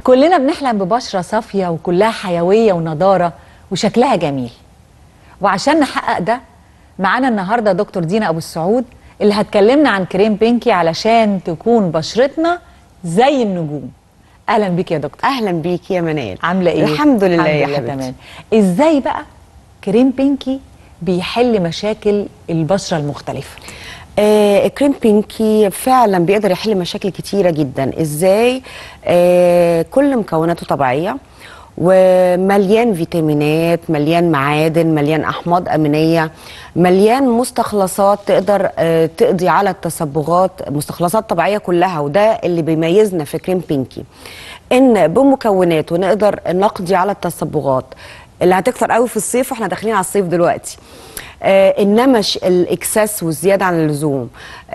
كلنا بنحلم ببشرة صافية وكلها حيوية ونضارة وشكلها جميل وعشان نحقق ده معانا النهاردة دكتور دينا أبو السعود اللي هتكلمنا عن كريم بينكي علشان تكون بشرتنا زي النجوم أهلا بيك يا دكتور اهلا بيكي يا منال عاملة إيه؟ الحمد لله يا الحمد لله حبيبتي تمام إزاي بقى كريم بينكي بيحل مشاكل البشرة المختلفة آه كريم بينكي فعلا بيقدر يحل مشاكل كتيره جدا ازاي آه كل مكوناته طبيعيه ومليان فيتامينات مليان معادن مليان احماض امينيه مليان مستخلصات تقدر آه تقضي على التصبغات مستخلصات طبيعيه كلها وده اللي بيميزنا في كريم بينكي ان بمكوناته نقدر نقضي على التصبغات اللي هتكثر قوي في الصيف واحنا داخلين على الصيف دلوقتي آه النمش الاكسس والزياده عن اللزوم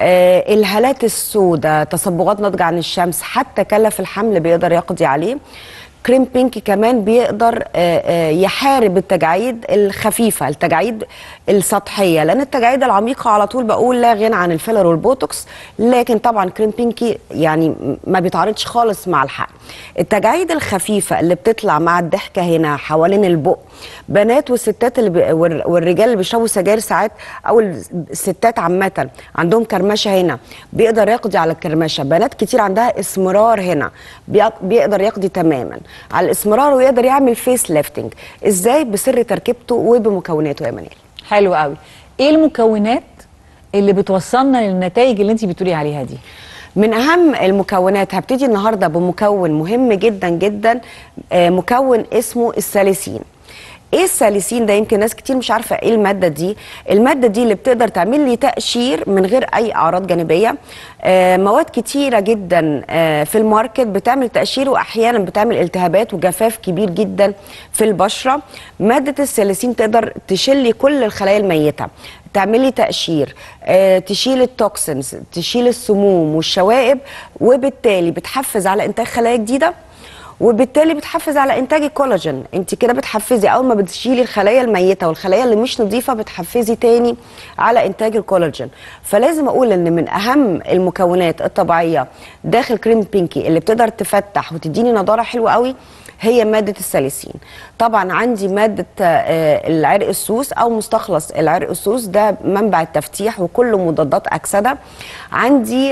آه الهالات السوداء تصبغات ناتجه عن الشمس حتى كلف الحمل بيقدر يقضي عليه كريم بينك كمان بيقدر آه يحارب التجاعيد الخفيفه التجاعيد السطحيه لان التجاعيد العميقه على طول بقول لا غنى عن الفيلر والبوتوكس لكن طبعا كريم بينكي يعني ما بيتعارضش خالص مع الحق التجاعيد الخفيفه اللي بتطلع مع الضحكه هنا حوالين البق بنات والستات اللي بي والرجال اللي بيشربوا سجاير ساعات او الستات عامه عندهم كرمشه هنا بيقدر يقضي على الكرمشه بنات كتير عندها اسمرار هنا بيقدر يقضي تماما على الاسمرار ويقدر يعمل فيس ليفتنج ازاي بسر تركيبته وبمكوناته يا منال حلو قوي ايه المكونات اللي بتوصلنا للنتائج اللي انت بتقولي عليها دي من اهم المكونات هبتدي النهارده بمكون مهم جدا جدا مكون اسمه الساليسين ايه الساليسين ده يمكن ناس كتير مش عارفه ايه الماده دي الماده دي اللي بتقدر تعمل لي تقشير من غير اي اعراض جانبيه آه مواد كتيره جدا آه في الماركت بتعمل تقشير واحيانا بتعمل التهابات وجفاف كبير جدا في البشره ماده الساليسين تقدر تشيل كل الخلايا الميته تعمل لي تقشير آه تشيل التوكسنز تشيل السموم والشوائب وبالتالي بتحفز على انتاج خلايا جديده وبالتالي بتحفز على انتاج الكولاجين انت كده بتحفزي اول ما بتشيلي الخلايا الميته والخلايا اللي مش نظيفه بتحفزي تاني على انتاج الكولاجين فلازم اقول ان من اهم المكونات الطبيعيه داخل كريم بينكي اللي بتقدر تفتح وتديني نضاره حلوه قوي هي مادة الساليسين طبعا عندي مادة العرق السوس أو مستخلص العرق السوس ده منبع التفتيح وكله مضادات أكسدة عندي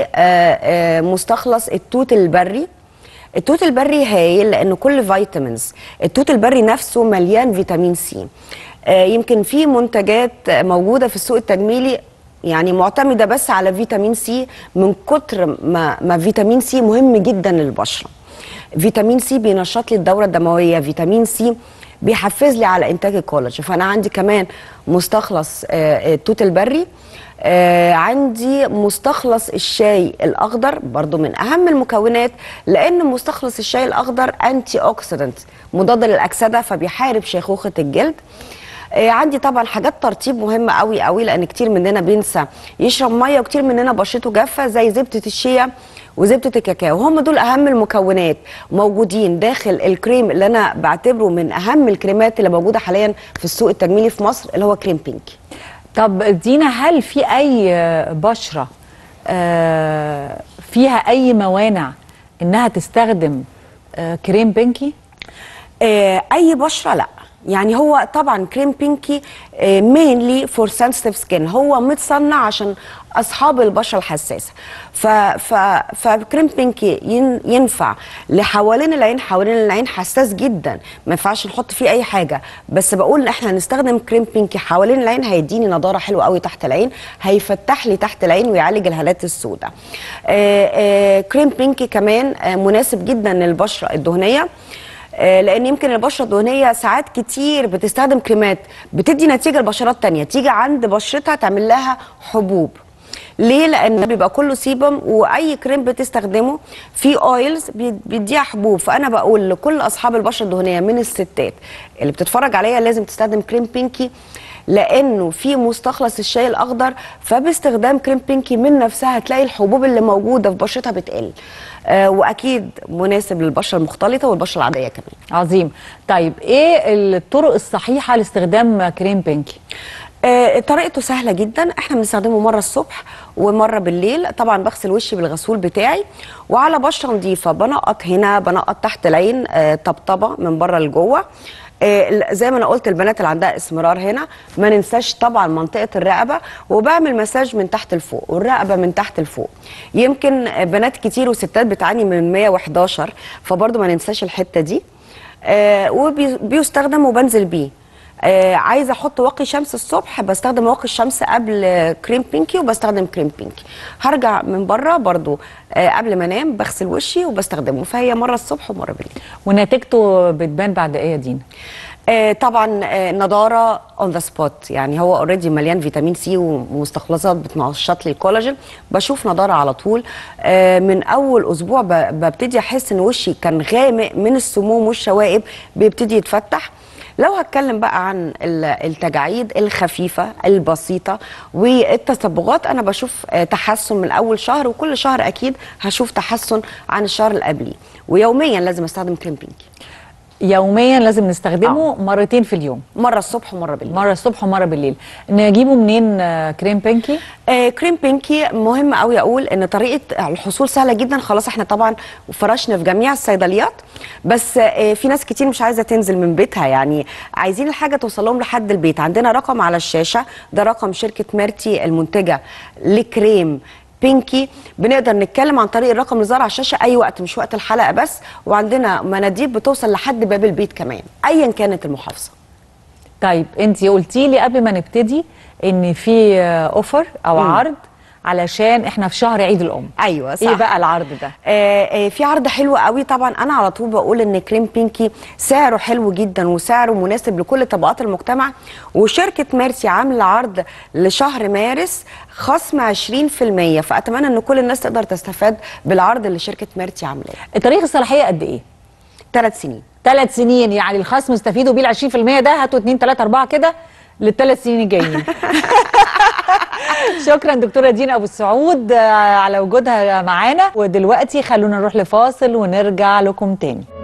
مستخلص التوت البري التوت البري هايل لانه كل فيتامينز التوت البري نفسه مليان فيتامين سي آه يمكن في منتجات موجوده في السوق التجميلي يعني معتمده بس على فيتامين سي من كتر ما ما فيتامين سي مهم جدا للبشره فيتامين سي بينشط لي الدوره الدمويه فيتامين سي بيحفز لي على انتاج الكولاجين فانا عندي كمان مستخلص آه التوت البري آه عندي مستخلص الشاي الاخضر برضو من اهم المكونات لان مستخلص الشاي الاخضر انتي اوكسيدنت مضاد للاكسده فبيحارب شيخوخه الجلد آه عندي طبعا حاجات ترطيب مهمه قوي قوي لان كتير مننا بينسى يشرب ميه وكتير مننا بشرته جافه زي زبده الشيا وزبده الكاكاو هم دول اهم المكونات موجودين داخل الكريم اللي انا بعتبره من اهم الكريمات اللي موجوده حاليا في السوق التجميلي في مصر اللي هو كريم بينكي طب دينا هل في اي بشره فيها اي موانع انها تستخدم كريم بينكي اي بشره لا يعني هو طبعا كريم بينكي مينلي فور سنسيتيف سكين هو متصنع عشان اصحاب البشره الحساسه ف ف فكريم بينكي ينفع لحوالين العين حوالين العين حساس جدا ما ينفعش نحط فيه اي حاجه بس بقول ان احنا هنستخدم كريم بينكي حوالين العين هيديني نضاره حلوه قوي تحت العين هيفتح لي تحت العين ويعالج الهالات السوداء كريم بينكي كمان مناسب جدا للبشره الدهنيه لان يمكن البشره الدهنيه ساعات كتير بتستخدم كريمات بتدي نتيجه لبشرات تانية تيجي عند بشرتها تعمل لها حبوب ليه لان بيبقى كله سيبم واي كريم بتستخدمه فيه اويلز بيديها حبوب فانا بقول لكل اصحاب البشره الدهنيه من الستات اللي بتتفرج عليا لازم تستخدم كريم بينكي لانه في مستخلص الشاي الاخضر فباستخدام كريم بينكي من نفسها هتلاقي الحبوب اللي موجوده في بشرتها بتقل آه واكيد مناسب للبشره المختلطه والبشره العاديه كمان عظيم طيب ايه الطرق الصحيحه لاستخدام كريم بينكي آه، طريقته سهله جدا احنا بنستخدمه مره الصبح ومره بالليل طبعا بغسل وشي بالغسول بتاعي وعلى بشره نظيفه بنقط هنا بنقط تحت العين آه، طبطبه من بره لجوه آه، ال- زي ما انا قلت البنات اللي عندها اسمرار هنا ما ننساش طبعا منطقه الرقبه وبعمل مساج من تحت لفوق والرقبه من تحت لفوق يمكن آه، بنات كتير وستات بتعاني من 111 فبرضه ما ننساش الحته دي آه، وبيستخدم وبنزل بيه آه عايزه احط واقي شمس الصبح بستخدم واقي الشمس قبل آه، كريم بينكي وبستخدم كريم بينكي هرجع من بره برضو آه قبل ما انام بغسل وشي وبستخدمه فهي مره الصبح ومره بالليل ونتيجته بتبان بعد ايه يا دينا آه طبعا آه نضاره اون ذا سبوت يعني هو اوريدي مليان فيتامين سي ومستخلصات بتنشط لي الكولاجين بشوف نضاره على طول آه من اول اسبوع ب- ببتدي احس ان وشي كان غامق من السموم والشوائب بيبتدي يتفتح لو هتكلم بقى عن ال- التجاعيد الخفيفه البسيطه والتصبغات انا بشوف آه، تحسن من اول شهر وكل شهر اكيد هشوف تحسن عن الشهر اللي قبليه ويوميا لازم استخدم كريم بينكي يوميا لازم نستخدمه مرتين في اليوم مره الصبح ومره بالليل مره الصبح ومره بالليل نجيبه منين آه، كريم بينكي آه كريم بينكي مهم قوي اقول ان طريقه الحصول سهله جدا خلاص احنا طبعا فرشنا في جميع الصيدليات بس آه في ناس كتير مش عايزه تنزل من بيتها يعني عايزين الحاجه توصل لهم لحد البيت عندنا رقم على الشاشه ده رقم شركه ميرتي المنتجه لكريم بينكي بنقدر نتكلم عن طريق الرقم اللي ظهر على الشاشه اي وقت مش وقت الحلقه بس وعندنا مناديب بتوصل لحد باب البيت كمان ايا كانت المحافظه طيب انت قلتي لي قبل ما نبتدي ان في آه، اوفر او عرض علشان احنا في شهر عيد الام ايوه صح ايه بقى العرض ده آه، آه، في عرض حلو قوي طبعا انا على طول بقول ان كريم بينكي سعره حلو جدا وسعره مناسب لكل طبقات المجتمع وشركه ميرسي عامله عرض لشهر مارس خصم 20% فاتمنى ان كل الناس تقدر تستفاد بالعرض اللي شركه ميرسي عاملاه تاريخ الصلاحيه قد ايه ثلاث سنين ثلاث سنين يعني الخصم استفيدوا بيه ال 20% ده هاتوا 2 3 4 كده للثلاث سنين الجايين شكرا دكتوره دينا ابو السعود آه، على وجودها معانا ودلوقتي خلونا نروح لفاصل ونرجع لكم تاني